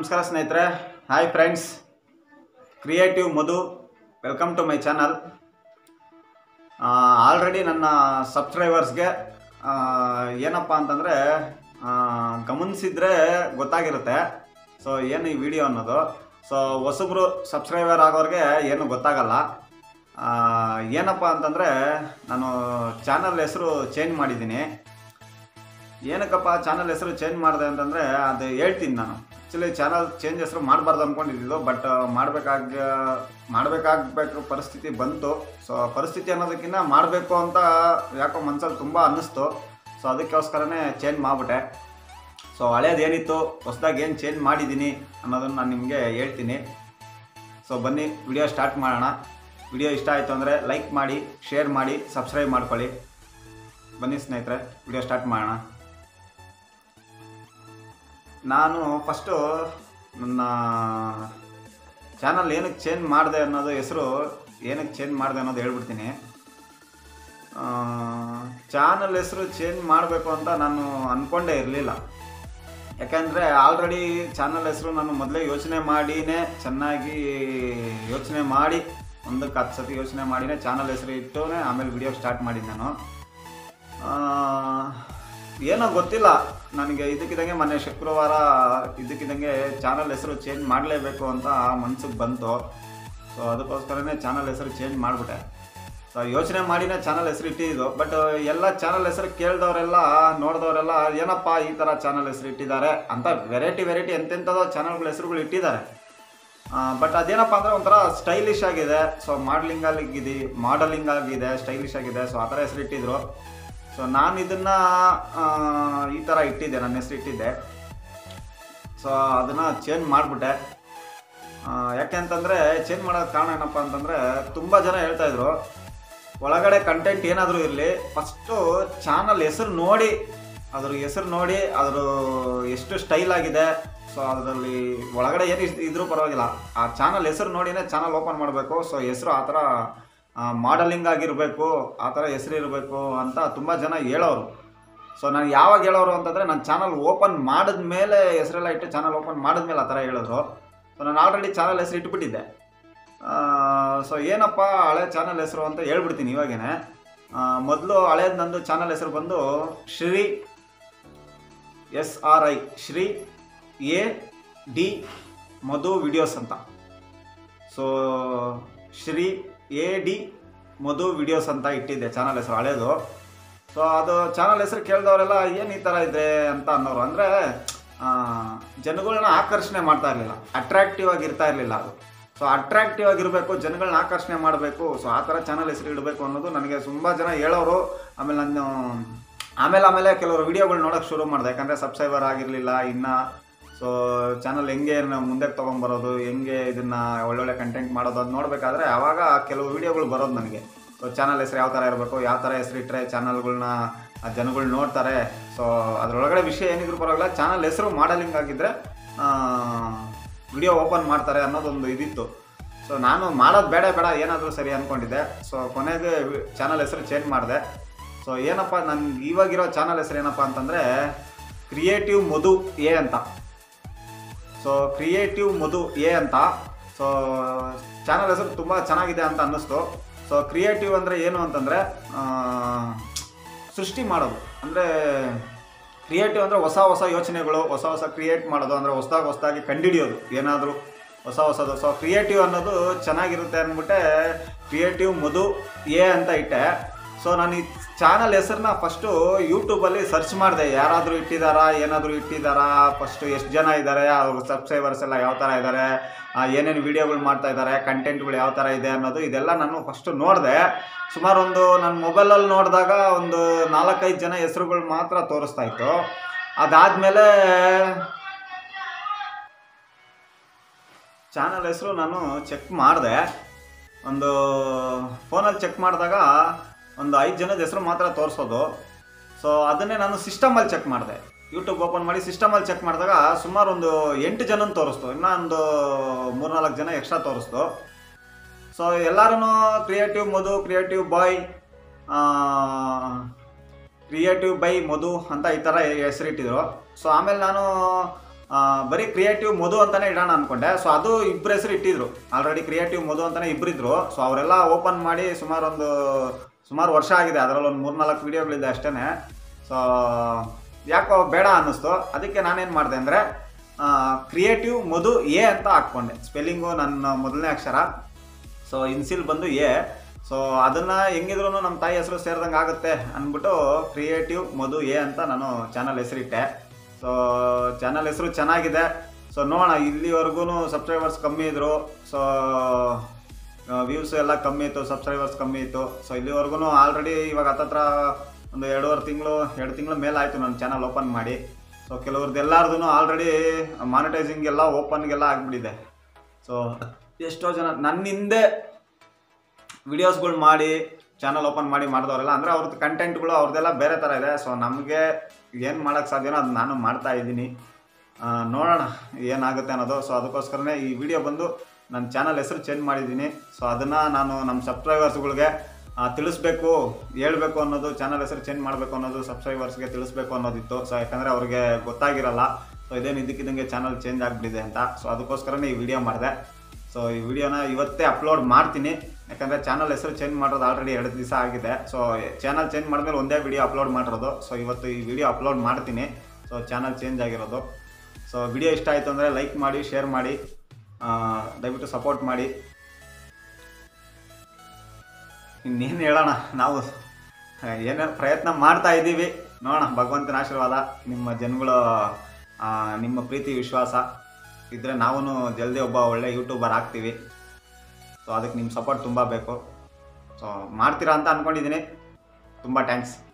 ನಮಸ್ಕಾರ ಸ್ನೇಹಿತರೆ hi friends creative Madhu welcome to my channel already ನನ್ನ ಸಬ್ಸ್ಕ್ರೈಬರ್ಸ್ಗೆ ಏನಪ್ಪ ಅಂತಂದರೆ ಗಮನಿಸಿದ್ರೆ ಗೊತ್ತಾಗಿರುತ್ತೆ ಸೊ ಏನು ಈ ವಿಡಿಯೋ ಅನ್ನೋದು ಸೊ ಹೊಸಬ್ರು ಸಬ್ಸ್ಕ್ರೈಬರ್ ಆಗೋರಿಗೆ ಏನು ಗೊತ್ತಾಗಲ್ಲ ಆ, ಏನಪ್ಪ ಅಂತಂದರೆ ನಾನು ಚಾನಲ್ ಹೆಸರು ಚೇಂಜ್ ಮಾಡಿದ್ದೀನಿ ಏನಕ್ಕಪ್ಪ ಚಾನಲ್ ಹೆಸರು ಚೇಂಜ್ ಮಾಡಿದೆ ಅಂತಂದರೆ ಅದು ಹೇಳ್ತೀನಿ ನಾನು ಆ್ಯಕ್ಚುಲಿ ಚಾನಲ್ ಚೇಂಜ್ ಹೆಸರು ಮಾಡಬಾರ್ದು ಅಂದ್ಕೊಂಡಿದ್ದು ಬಟ್ ಮಾಡಬೇಕಾಗ ಮಾಡಬೇಕಾಗಬೇಕು ಪರಿಸ್ಥಿತಿ ಬಂತು ಸೊ ಪರಿಸ್ಥಿತಿ ಅನ್ನೋದಕ್ಕಿಂತ ಮಾಡಬೇಕು ಅಂತ ಯಾಕೋ ಮನ್ಸಲ್ಲಿ ತುಂಬ ಅನ್ನಿಸ್ತು ಸೊ ಅದಕ್ಕೋಸ್ಕರನೇ ಚೇಂಜ್ ಮಾಡಿಬಿಟ್ಟೆ ಸೊ ಹಳೇದು ಏನಿತ್ತು ಹೊಸ್ದಾಗಿ ಏನು ಚೇಂಜ್ ಮಾಡಿದ್ದೀನಿ ಅನ್ನೋದನ್ನು ನಾನು ನಿಮಗೆ ಹೇಳ್ತೀನಿ ಸೊ ಬನ್ನಿ ವಿಡಿಯೋ ಸ್ಟಾರ್ಟ್ ಮಾಡೋಣ ವಿಡಿಯೋ ಇಷ್ಟ ಆಯಿತು ಅಂದರೆ ಲೈಕ್ ಮಾಡಿ ಶೇರ್ ಮಾಡಿ ಸಬ್ಸ್ಕ್ರೈಬ್ ಮಾಡ್ಕೊಳ್ಳಿ ಬನ್ನಿ ಸ್ನೇಹಿತರೆ ವಿಡಿಯೋ ಸ್ಟಾರ್ಟ್ ಮಾಡೋಣ ನಾನು ಫಸ್ಟು ನನ್ನ ಚಾನಲ್ ಏನಕ್ಕೆ ಚೇಂಜ್ ಮಾಡಿದೆ ಅನ್ನೋದು ಹೆಸರು ಏನಕ್ಕೆ ಚೇಂಜ್ ಮಾಡಿದೆ ಅನ್ನೋದು ಹೇಳ್ಬಿಡ್ತೀನಿ ಚಾನಲ್ ಹೆಸರು ಚೇಂಜ್ ಮಾಡಬೇಕು ಅಂತ ನಾನು ಅಂದ್ಕೊಂಡೇ ಇರಲಿಲ್ಲ ಯಾಕೆಂದರೆ ಆಲ್ರೆಡಿ ಚಾನಲ್ ಹೆಸರು ನಾನು ಮೊದಲೇ ಯೋಚನೆ ಮಾಡಿನೇ ಚೆನ್ನಾಗಿ ಯೋಚನೆ ಮಾಡಿ ಒಂದಕ್ಕೆ ಹತ್ತು ಸತಿ ಯೋಚನೆ ಮಾಡಿನೇ ಚಾನಲ್ ಹೆಸರು ಇಟ್ಟು ಆಮೇಲೆ ವಿಡಿಯೋ ಸ್ಟಾರ್ಟ್ ಮಾಡಿದ್ದು ನಾನು ಆ, ಏನೋ ಗೊತ್ತಿಲ್ಲ ನನಗೆ ಇದಕ್ಕಿದಂಗೆ ಮೊನ್ನೆ ಶುಕ್ರವಾರ ಇದಕ್ಕಿದಂಗೆ ಚಾನಲ್ ಹೆಸರು ಚೇಂಜ್ ಮಾಡಲೇಬೇಕು ಅಂತ ಮನ್ಸಿಗೆ ಬಂತು ಸೊ ಅದಕ್ಕೋಸ್ಕರನೇ ಚಾನಲ್ ಹೆಸರು ಚೇಂಜ್ ಮಾಡಿಬಿಟ್ಟೆ ಸೊ ಯೋಚನೆ ಮಾಡಿನೇ ಚಾನಲ್ ಹೆಸರು ಇಟ್ಟಿದ್ದು ಬಟ್ ಎಲ್ಲ ಚಾನಲ್ ಹೆಸರು ಕೇಳಿದವರೆಲ್ಲ ನೋಡಿದವರೆಲ್ಲ ಏನಪ್ಪ ಈ ಥರ ಚಾನಲ್ ಹೆಸರು ಇಟ್ಟಿದ್ದಾರೆ ಅಂತ ವೆರೈಟಿ ವೆರೈಟಿ ಎಂತೆಂಥದೋ ಚಾನಲ್ಗಳ ಹೆಸರುಗಳು ಇಟ್ಟಿದ್ದಾರೆ ಬಟ್ ಅದೇನಪ್ಪ ಅಂದರೆ ಒಂಥರ ಸ್ಟೈಲಿಶ್ ಆಗಿದೆ ಸೊ ಮಾಡ್ಲಿಂಗ್ ಆಗಿದೆ ಮಾಡಲಿಂಗ್ ಆಗಿದೆ ಸ್ಟೈಲಿಶ್ ಆಗಿದೆ ಸೊ ಆ ಥರ ಹೆಸರು ಇಟ್ಟಿದ್ರು ಸೊ ನಾನು ಇದನ್ನು ಈ ಥರ ಇಟ್ಟಿದ್ದೆ ನನ್ನ ಹೆಸರು ಇಟ್ಟಿದ್ದೆ ಸೊ ಅದನ್ನು ಚೇಂಜ್ ಮಾಡಿಬಿಟ್ಟೆ ಯಾಕೆ ಅಂತಂದರೆ ಚೇಂಜ್ ಮಾಡೋಕ್ಕೆ ಕಾರಣ ಏನಪ್ಪ ಅಂತಂದರೆ ತುಂಬ ಜನ ಹೇಳ್ತಾ ಇದ್ರು ಒಳಗಡೆ ಕಂಟೆಂಟ್ ಏನಾದರೂ ಇರಲಿ ಫಸ್ಟು ಚಾನಲ್ ಹೆಸರು ನೋಡಿ ಅದ್ರ ಹೆಸರು ನೋಡಿ ಅದ್ರ ಎಷ್ಟು ಸ್ಟೈಲ್ ಆಗಿದೆ ಸೊ ಅದರಲ್ಲಿ ಒಳಗಡೆ ಏನು ಇದ್ರೂ ಪರವಾಗಿಲ್ಲ ಆ ಚಾನಲ್ ಹೆಸರು ನೋಡಿನೇ ಚಾನಲ್ ಓಪನ್ ಮಾಡಬೇಕು ಸೊ ಹೆಸರು ಆ ಥರ ಮಾಡಲಿಂಗ್ ಆಗಿರಬೇಕು ಆ ಥರ ಹೆಸರು ಇರಬೇಕು ಅಂತ ತುಂಬ ಜನ ಹೇಳೋರು ಸೊ ನಾನು ಯಾವಾಗ ಹೇಳೋರು ಅಂತಂದರೆ ನಾನು ಚಾನಲ್ ಓಪನ್ ಮಾಡಿದ ಮೇಲೆ ಹೆಸರೆಲ್ಲ ಇಟ್ಟು ಚಾನಲ್ ಓಪನ್ ಮಾಡಿದ್ಮೇಲೆ ಆ ಥರ ಹೇಳಿದ್ರು ಸೊ ನಾನು ಆಲ್ರೆಡಿ ಚಾನಲ್ ಹೆಸರು ಇಟ್ಬಿಟ್ಟಿದ್ದೆ ಸೊ ಏನಪ್ಪ ಹಳೆ ಚಾನಲ್ ಹೆಸರು ಅಂತ ಹೇಳ್ಬಿಡ್ತೀನಿ ಇವಾಗೇನೆ ಮೊದಲು ಹಳೇದು ನಂದು ಚಾನಲ್ ಹೆಸರು ಬಂದು Shri S R I Shri A D Madhu videos ಅಂತ so Shri A D Madhu videos ಅಂತ ಇಟ್ಟಿದ್ದೆ ಚಾನಲ್ ಹೆಸರು ಹಳೇದು ಸೊ ಅದು ಚಾನಲ್ ಹೆಸರು ಕೇಳಿದವರೆಲ್ಲ ಏನು ಈ ಥರ ಇದೆ ಅಂತ ಅನ್ನೋರು ಅಂದರೆ ಜನಗಳನ್ನ ಆಕರ್ಷಣೆ ಮಾಡ್ತಾ ಇರಲಿಲ್ಲ ಅಟ್ರಾಕ್ಟಿವ್ ಆಗಿ ಇರ್ತಾ ಇರಲಿಲ್ಲ ಅದು ಸೊ ಅಟ್ರಾಕ್ಟಿವ್ ಆಗಿರಬೇಕು ಜನಗಳನ್ನ ಆಕರ್ಷಣೆ ಮಾಡಬೇಕು ಸೊ ಆ ಥರ ಚಾನಲ್ ಹೆಸರು ಇಡಬೇಕು ಅನ್ನೋದು ನನಗೆ ತುಂಬ ಜನ ಹೇಳೋರು ಆಮೇಲೆ ನಾನು ಆಮೇಲೆ ಆಮೇಲೆ ಕೆಲವರು ವಿಡಿಯೋಗಳು ನೋಡೋಕೆ ಶುರು ಮಾಡಿದೆ ಯಾಕಂದರೆ ಸಬ್ಸ್ಕ್ರೈಬರ್ ಆಗಿರಲಿಲ್ಲ ಇನ್ನು ಸೊ ಚಾನಲ್ ಹೆಂಗೆ ನಾವು ಮುಂದೆ ತೊಗೊಂಬರೋದು ಹೆಂಗೆ ಇದನ್ನು ಒಳ್ಳೊಳ್ಳೆ ಕಂಟೆಂಟ್ ಮಾಡೋದು ಅದು ನೋಡಬೇಕಾದ್ರೆ ಆವಾಗ ಕೆಲವು ವಿಡಿಯೋಗಳು ಬರೋದು ನನಗೆ ಸೊ ಚಾನಲ್ ಹೆಸರು ಯಾವ ಥರ ಇರಬೇಕು ಯಾವ ಥರ ಹೆಸರು ಇಟ್ಟರೆ ಚಾನಲ್ಗಳ್ನ ಜನಗಳು ನೋಡ್ತಾರೆ ಸೊ ಅದರೊಳಗಡೆ ವಿಷಯ ಏನಿದ್ರು ಪರವಾಗಿಲ್ಲ ಚಾನಲ್ ಹೆಸರು ಮಾಡಲಿಂಗ್ ಆಗಿದ್ದರೆ ವಿಡಿಯೋ ಓಪನ್ ಮಾಡ್ತಾರೆ ಅನ್ನೋದೊಂದು ಇದಿತ್ತು ಸೊ ನಾನು ಮಾಡೋದು ಬೇಡ ಬೇಡ ಏನಾದರೂ ಸರಿ ಅಂದ್ಕೊಂಡಿದ್ದೆ ಸೊ ಕೊನೆಗೆ ಚಾನಲ್ ಹೆಸರು ಚೇಂಜ್ ಮಾಡಿದೆ ಸೊ ಏನಪ್ಪ ನನ್ಗೆ ಇವಾಗಿರೋ ಚಾನಲ್ ಹೆಸರು ಏನಪ್ಪ ಅಂತಂದರೆ ಕ್ರಿಯೇಟಿವ್ ಮಧು ಎ ಅಂತ ಸೊ ಕ್ರಿಯೇಟಿವ್ ಮಧು ಎ ಅಂತ ಸೊ ಚಾನಲ್ ಹೆಸರು ತುಂಬ ಚೆನ್ನಾಗಿದೆ ಅಂತ ಅನ್ನಿಸ್ತು ಸೊ ಕ್ರಿಯೇಟಿವ್ ಅಂದರೆ ಏನು ಅಂತಂದರೆ ಸೃಷ್ಟಿ ಮಾಡೋದು ಅಂದರೆ ಕ್ರಿಯೇಟಿವ್ ಅಂದರೆ ಹೊಸ ಹೊಸ ಯೋಚನೆಗಳು ಹೊಸ ಹೊಸ ಕ್ರಿಯೇಟ್ ಮಾಡೋದು ಅಂದರೆ ಹೊಸದಾಗಿ ಹೊಸದಾಗಿ ಕಂಡುಹಿಡಿಯೋದು ಏನಾದರೂ ಹೊಸ ಹೊಸದು ಸೊ ಕ್ರಿಯೇಟಿವ್ ಅನ್ನೋದು ಚೆನ್ನಾಗಿರುತ್ತೆ ಅಂದ್ಬಿಟ್ಟೆ ಕ್ರಿಯೇಟಿವ್ ಮಧು ಎ ಅಂತ ಇಟ್ಟೆ ಸೊ ನಾನು ಈ ಚಾನಲ್ ಹೆಸರನ್ನ ಫಸ್ಟು ಯೂಟ್ಯೂಬಲ್ಲಿ ಸರ್ಚ್ ಮಾಡಿದೆ ಯಾರಾದರೂ ಇಟ್ಟಿದ್ದಾರಾ ಏನಾದರೂ ಇಟ್ಟಿದ್ದಾರಾ ಫಸ್ಟು ಎಷ್ಟು ಜನ ಇದ್ದಾರೆ ಅವ್ರ ಸಬ್ಸ್ಕ್ರೈಬರ್ಸ್ ಎಲ್ಲ ಯಾವ ಥರ ಇದ್ದಾರೆ ಏನೇನು ವೀಡಿಯೋಗಳು ಮಾಡ್ತಾ ಇದ್ದಾರೆ ಕಂಟೆಂಟ್ಗಳು ಯಾವ ಥರ ಇದೆ ಅನ್ನೋದು ಇದೆಲ್ಲ ನಾನು ಫಸ್ಟು ನೋಡಿದೆ ಸುಮಾರು ಒಂದು ನನ್ನ ಮೊಬೈಲಲ್ಲಿ ನೋಡಿದಾಗ ಒಂದು ನಾಲ್ಕೈದು ಜನ ಹೆಸರುಗಳು ಮಾತ್ರ ತೋರಿಸ್ತಾ ಇತ್ತು ಅದಾದಮೇಲೆ ಚಾನಲ್ ಹೆಸರು ನಾನು ಚೆಕ್ ಮಾಡಿದೆ ಒಂದು ಫೋನಲ್ಲಿ ಚೆಕ್ ಮಾಡಿದಾಗ ಒಂದು ಐದು ಜನದ ಹೆಸರು ಮಾತ್ರ ತೋರಿಸೋದು ಸೊ ಅದನ್ನೇ ನಾನು ಸಿಸ್ಟಮಲ್ಲಿ ಚೆಕ್ ಮಾಡಿದೆ ಯೂಟ್ಯೂಬ್ ಓಪನ್ ಮಾಡಿ ಸಿಸ್ಟಮಲ್ಲಿ ಚೆಕ್ ಮಾಡಿದಾಗ ಸುಮಾರು ಒಂದು ಎಂಟು ಜನನ ತೋರಿಸ್ತು ಇನ್ನೂ ಒಂದು ಮೂರ್ನಾಲ್ಕು ಜನ ಎಕ್ಸ್ಟ್ರಾ ತೋರಿಸ್ತು ಸೊ ಎಲ್ಲರೂ creative Madhu creative boy creative by Madhu ಅಂತ ಈ ಥರ ಹೆಸರಿಟ್ಟಿದ್ರು ಸೊ ಆಮೇಲೆ ನಾನು ಆ, ಬರೀ ಕ್ರಿಯೇಟಿವ್ ಮಧು ಅಂತಾನೆ ಇಡೋಣ ಅನ್ಕೊಂಡೆ ಸೊ ಅದು ಇಬ್ಬರ ಹೆಸರು ಇಟ್ಟಿದ್ರು ಆಲ್ರೆಡಿ ಕ್ರಿಯೇಟಿವ್ ಮಧು ಅಂತಾನೆ ಇಬ್ಬರಿದ್ರು ಸೊ ಅವರೆಲ್ಲ ಓಪನ್ ಮಾಡಿ ಸುಮಾರು ಒಂದು ಸುಮಾರು ವರ್ಷ ಆಗಿದೆ ಅದರಲ್ಲಿ ಒಂದು ಮೂರ್ನಾಲ್ಕು ವೀಡಿಯೋಗಳಿದೆ ಅಷ್ಟೇ ಸೊ ಯಾಕೋ ಬೇಡ ಅನ್ನಿಸ್ತು ಅದಕ್ಕೆ ನಾನೇನು ಮಾಡಿದೆ ಅಂದರೆ ಕ್ರಿಯೇಟಿವ್ ಮಧು ಎ ಅಂತ ಹಾಕ್ಕೊಂಡೆ ಸ್ಪೆಲ್ಲಿಂಗು ನನ್ನ ಮೊದಲನೇ ಅಕ್ಷರ ಸೊ ಇನ್ಸಿಲ್ ಬಂದು ಎ ಸೊ ಅದನ್ನು ಹೆಂಗಿದ್ರು ನಮ್ಮ ತಾಯಿ ಹೆಸರು ಸೇರಿದಂಗೆ ಆಗುತ್ತೆ ಅಂದ್ಬಿಟ್ಟು ಕ್ರಿಯೇಟಿವ್ ಮಧು ಎ ಅಂತ ನಾನು ಚಾನಲ್ ಹೆಸರಿಟ್ಟೆ ಸೊ ಚಾನಲ್ ಹೆಸರು ಚೆನ್ನಾಗಿದೆ ಸೊ ನೋಡೋಣ ಇಲ್ಲಿವರೆಗೂ ಸಬ್ಸ್ಕ್ರೈಬರ್ಸ್ ಕಮ್ಮಿ ಇದ್ರು ಸೊ ವ್ಯೂಸ್ ಎಲ್ಲ ಕಮ್ಮಿ ಇತ್ತು ಸಬ್ಸ್ಕ್ರೈಬರ್ಸ್ ಕಮ್ಮಿ ಇತ್ತು ಸೊ ಇಲ್ಲಿವರೆಗೂ ಆಲ್ರೆಡಿ ಇವಾಗ ಹತ್ತತ್ರ ಒಂದು ಎರಡೂವರೆ ತಿಂಗಳು ಎರಡು ತಿಂಗಳ ಮೇಲೆ ಆಯಿತು ನನ್ನ ಚಾನಲ್ ಓಪನ್ ಮಾಡಿ ಸೊ ಕೆಲವ್ರದ್ದು ಎಲ್ಲಾರ್ದು ಆಲ್ರೆಡಿ ಮಾನಿಟೈಸಿಂಗ್ ಎಲ್ಲ ಓಪನ್ಗೆಲ್ಲ ಆಗಿಬಿಟ್ಟಿದೆ ಸೊ ಎಷ್ಟೋ ಜನ ನನ್ನ ಹಿಂದೆ ವಿಡಿಯೋಸ್ಗಳು ಮಾಡಿ ಚಾನಲ್ ಓಪನ್ ಮಾಡಿ ಮಾಡಿದವರೆಲ್ಲ ಅಂದರೆ ಅವ್ರದ್ದು ಕಂಟೆಂಟ್ಗಳು ಅವ್ರದ್ದೆಲ್ಲ ಬೇರೆ ಥರ ಇದೆ ಸೊ ನಮಗೆ ಏನು ಮಾಡೋಕ್ಕೆ ಸಾಧ್ಯನೋ ಅದು ನಾನು ಮಾಡ್ತಾ ಇದ್ದೀನಿ ಆ, ನೋಡೋಣ ಏನಾಗುತ್ತೆ ಅನ್ನೋದು ಸೊ ಅದಕ್ಕೋಸ್ಕರನೇ ಈ ವಿಡಿಯೋ ಬಂದು ನನ್ನ ಚಾನಲ್ ಹೆಸರು ಚೇಂಜ್ ಮಾಡಿದ್ದೀನಿ ಸೊ ಅದನ್ನು ನಾನು ನಮ್ಮ ಸಬ್ಸ್ಕ್ರೈಬರ್ಸ್ಗಳಿಗೆ ತಿಳಿಸ್ಬೇಕು ಹೇಳ್ಬೇಕು ಅನ್ನೋದು ಚಾನಲ್ ಹೆಸರು ಚೇಂಜ್ ಮಾಡಬೇಕು ಅನ್ನೋದು ಸಬ್ಸ್ಕ್ರೈಬರ್ಸ್ಗೆ ತಿಳಿಸ್ಬೇಕು ಅನ್ನೋದಿತ್ತು ಸೊ ಯಾಕಂದರೆ ಅವ್ರಿಗೆ ಗೊತ್ತಾಗಿರಲ್ಲ ಸೊ ಇದೇನು ಇದಕ್ಕಿದ್ದಂಗೆ ಚಾನಲ್ ಚೇಂಜ್ ಆಗಿಬಿಟ್ಟಿದೆ ಅಂತ ಸೊ ಅದಕ್ಕೋಸ್ಕರನೇ ಈ ವಿಡಿಯೋ ಮಾಡಿದೆ ಸೊ ಈ ವಿಡಿಯೋನ ಇವತ್ತೇ ಅಪ್ಲೋಡ್ ಮಾಡ್ತೀನಿ ಯಾಕಂದರೆ ಚಾನಲ್ ಹೆಸರು ಚೇಂಜ್ ಮಾಡೋದು ಆಲ್ರೆಡಿ ಎರಡು ದಿವಸ ಆಗಿದೆ ಸೊ ಚಾನಲ್ ಚೇಂಜ್ ಮಾಡಿದ್ಮೇಲೆ ಒಂದೇ ವಿಡಿಯೋ ಅಪ್ಲೋಡ್ ಮಾಡಿರೋದು ಸೊ ಇವತ್ತು ಈ ವಿಡಿಯೋ ಅಪ್ಲೋಡ್ ಮಾಡ್ತೀನಿ ಸೊ ಚಾನಲ್ ಚೇಂಜ್ ಆಗಿರೋದು ಸೊ ವಿಡಿಯೋ ಇಷ್ಟ ಆಯಿತು ಅಂದರೆ ಲೈಕ್ ಮಾಡಿ ಶೇರ್ ಮಾಡಿ ಆ, ದಯವಿಟ್ಟು ಸಪೋರ್ಟ್ ಮಾಡಿ ಇನ್ನೇನು ಹೇಳೋಣ ನಾವು ಏನೇ ಪ್ರಯತ್ನ ಮಾಡ್ತಾ ಇದ್ದೀವಿ ನೋಡೋಣ ಭಗವಂತನ ಆಶೀರ್ವಾದ ನಿಮ್ಮ ಜನಗಳು ಆ, ನಿಮ್ಮ ಪ್ರೀತಿ ವಿಶ್ವಾಸ ಇದ್ದರೆ ನಾವು ಜಲ್ದಿ ಒಬ್ಬ ಒಳ್ಳೆ ಯೂಟ್ಯೂಬರ್ ಆಗ್ತೀವಿ ಸೊ ಅದಕ್ಕೆ ನಿಮ್ಮ ಸಪೋರ್ಟ್ ತುಂಬ ಬೇಕು ಸೊ ಮಾಡ್ತೀರಾ ಅಂತ ಅಂದ್ಕೊಂಡಿದ್ದೀನಿ ತುಂಬ ಥ್ಯಾಂಕ್ಸ್